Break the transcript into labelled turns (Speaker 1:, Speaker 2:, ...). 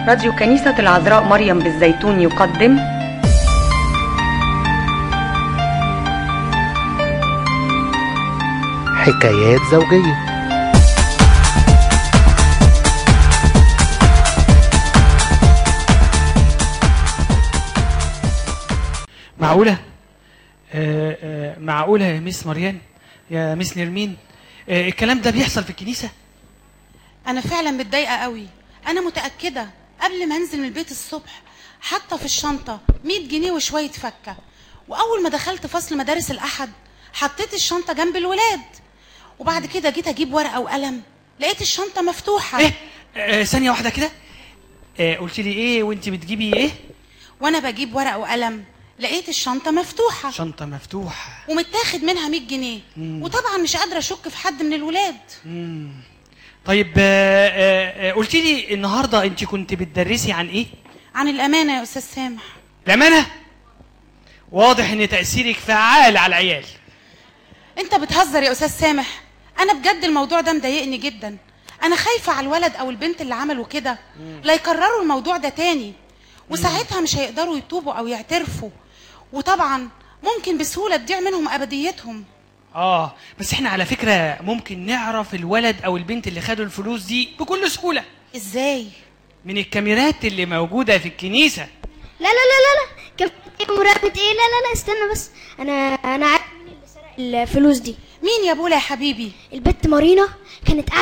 Speaker 1: راديو كنيسة العذراء مريم بالزيتون يقدم
Speaker 2: حكايات زوجية
Speaker 3: معقولة؟ آه آه معقولة يا ميس مريان؟ يا ميس نرمين؟ آه الكلام ده بيحصل في الكنيسة؟
Speaker 4: انا فعلا متضايقه قوي انا متاكده قبل ما انزل من البيت الصبح حاطه في الشنطه 100 جنيه وشويه فكه واول ما دخلت فصل مدارس الاحد حطيت الشنطه جنب الولاد وبعد كده جيت اجيب ورقه وقلم لقيت الشنطه مفتوحه
Speaker 3: ايه؟ آه ثانية واحدة كده؟ آه قلت لي ايه وانت بتجيبي ايه؟
Speaker 4: وانا بجيب ورقه وقلم لقيت الشنطه مفتوحه
Speaker 3: شنطة مفتوحة
Speaker 4: ومتاخد منها 100 جنيه وطبعا مش قادره اشك في حد من الولاد
Speaker 3: طيب آه آه آه قلت لي النهاردة انت كنت بتدرسي عن ايه؟
Speaker 4: عن الامانه يا استاذ سامح
Speaker 3: الأمانة؟ واضح ان تأثيرك فعال على العيال
Speaker 4: انت بتهزر يا استاذ سامح انا بجد الموضوع ده مضايقني جدا انا خايفه على الولد او البنت اللي عملوا كده لا يكرروا الموضوع ده تاني وساعتها مش هيقدروا يتوبوا او يعترفوا وطبعا ممكن بسهوله تضيع منهم ابديتهم
Speaker 3: اه بس احنا على فكرة ممكن نعرف الولد او البنت اللي خدوا الفلوس دي بكل سهولة
Speaker 4: ازاي
Speaker 3: من الكاميرات اللي موجودة في الكنيسة
Speaker 5: لا لا لا لا لا كم مراقبة ايه لا لا لا استنى بس انا انا عارف مين اللي سرق الفلوس دي
Speaker 4: مين يا بولا يا حبيبي
Speaker 5: البت مارينا كانت قاعدة